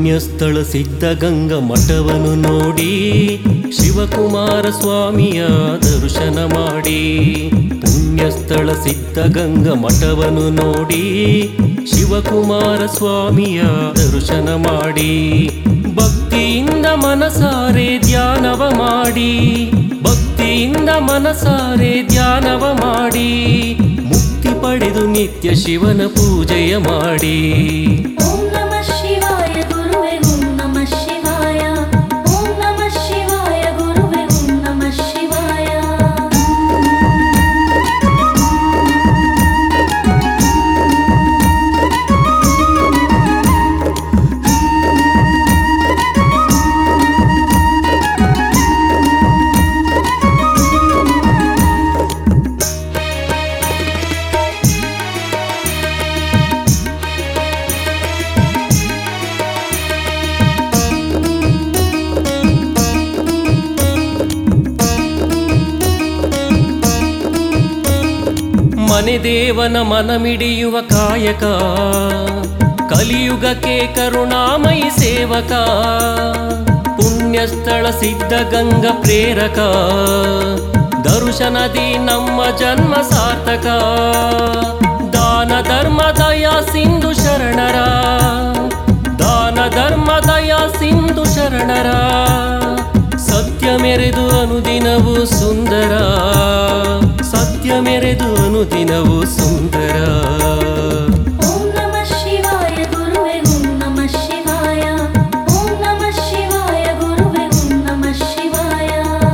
ಪುಣ್ಯಸ್ಥಳ ಸಿದ್ಧಗಂಗ ಮಠವನ್ನು ನೋಡಿ ಶಿವಕುಮಾರ ಸ್ವಾಮಿಯ ದರ್ಶನ ಮಾಡಿ ಪುಣ್ಯಸ್ಥಳ ಸಿದ್ಧಗಂಗ ಮಠವನ್ನು ನೋಡಿ ಶಿವಕುಮಾರ ಸ್ವಾಮಿಯ ದರ್ಶನ ಮಾಡಿ ಭಕ್ತಿಯಿಂದ ಮನಸಾರೆ ಧ್ಯಾನವ ಮಾಡಿ ಭಕ್ತಿಯಿಂದ ಮನಸಾರೆ ಧ್ಯಾನವ ಮಾಡಿ ಮುಕ್ತಿ ಪಡೆದು ನಿತ್ಯ ಶಿವನ ಪೂಜೆಯ ಮಾಡಿ ಓಂ ನಮಃ ಶಿವಾಯ ಗುರುವೇ ಓಂ ನಮಃ ಶಿವಾಯ ಓಂ ನಮಃ ಶಿವಾಯ ಗುರುವೇ ಓಂ ನಮಃ ಶಿವಾಯ ಮನೆ ದೇವನ ಮನಮಿಡಿಯುವ ಕಾಯಕ ಕಲಿಯುಗಕ್ಕೆ ಕರುಣಾಮಯಿ ಸೇವಕ ಪುಣ್ಯಸ್ಥಳ ಸಿದ್ಧಗಂಗ ಪ್ರೇರಕ ದರ್ಶನದಿ ನಮ್ಮ ಜನ್ಮ ಸಾರ್ಥಕ ದಾನ ಧರ್ಮ ದಯ ಸಿಂಧು ಶರಣರ ದಾನ ಧರ್ಮ ದಯ ಸಿಂಧು ಶರಣರ ಸತ್ಯ ಮೆರೆದು ಅನುದಿನವು ಸುಂದರ ಸತ್ಯ ಮೆರೆದು ಅನುದಿನವು ಸುಂದರ ಓಂ ನಮಃ ಶಿವಾಯ ಗುರುವೇ ಓಂ ನಮಃ ಶಿವಾಯ ಓಂ ನಮಃ ಶಿವಾಯ ಗುರುವೇ ಓಂ ನಮಃ ಶಿವಾಯ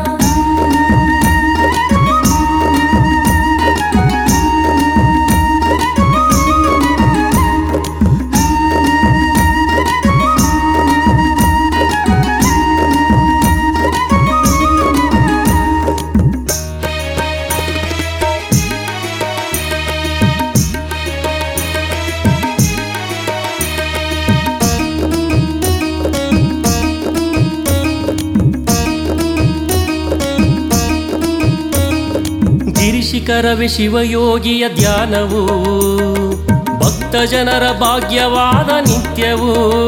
ಗಿರಿಶಿಖರವೇ ಶಿವಯೋಗಿಯ ಧ್ಯಾನವು ಭಕ್ತ ಜನರ ಭಾಗ್ಯವಾದ ನಿತ್ಯವು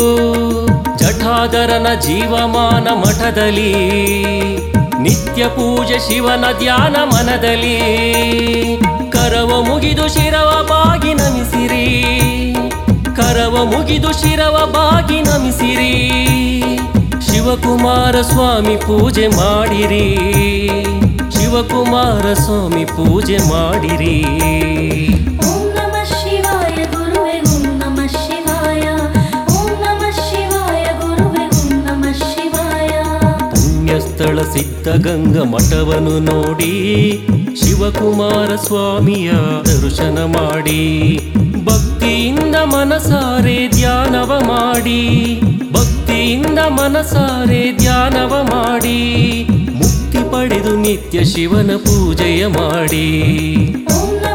ಜಠಾಧರನ ಜೀವಮಾನ ಮಠದಲ್ಲಿ ನಿತ್ಯ ಪೂಜೆ ಶಿವನ ಧ್ಯಾನ ಮನದಲ್ಲಿ ಕರವ ಮುಗಿದು ಶಿರವ ಬಾಗಿ ನಮಿಸಿರಿ ಕರವ ಮುಗಿದು ಶಿರವ ಬಾಗಿ ನಮಿಸಿರಿ ಶಿವಕುಮಾರ ಸ್ವಾಮಿ ಪೂಜೆ ಮಾಡಿರಿ ಶಿವಕುಮಾರ ಸ್ವಾಮಿ ಪೂಜೆ ಮಾಡಿರಿ ಓಂ ನಮಃ ಶಿವಾಯ ಗುರುವೇ ಓಂ ನಮಃ ಶಿವಾಯ ಓಂ ನಮಃ ಶಿವಾಯ ಗುರುವೇ ಓಂ ನಮಃ ಶಿವಾಯ ಪುಣ್ಯಸ್ಥಳ ಸಿದ್ಧಗಂಗ ಮಠವನ್ನು ನೋಡಿ ಶಿವಕುಮಾರ ಸ್ವಾಮಿಯ ದರ್ಶನ ಮಾಡಿ ಭಕ್ತಿಯಿಂದ ಮನಸಾರೆ ಧ್ಯಾನವ ಮಾಡಿ ಭಕ್ತಿಯಿಂದ ಮನಸಾರೆ ಧ್ಯಾನವ ಮಾಡಿ ಮುಕ್ತಿ ಪಡೆದು ನಿತ್ಯ ಶಿವನ ಪೂಜೆಯ ಮಾಡಿ ಓಂ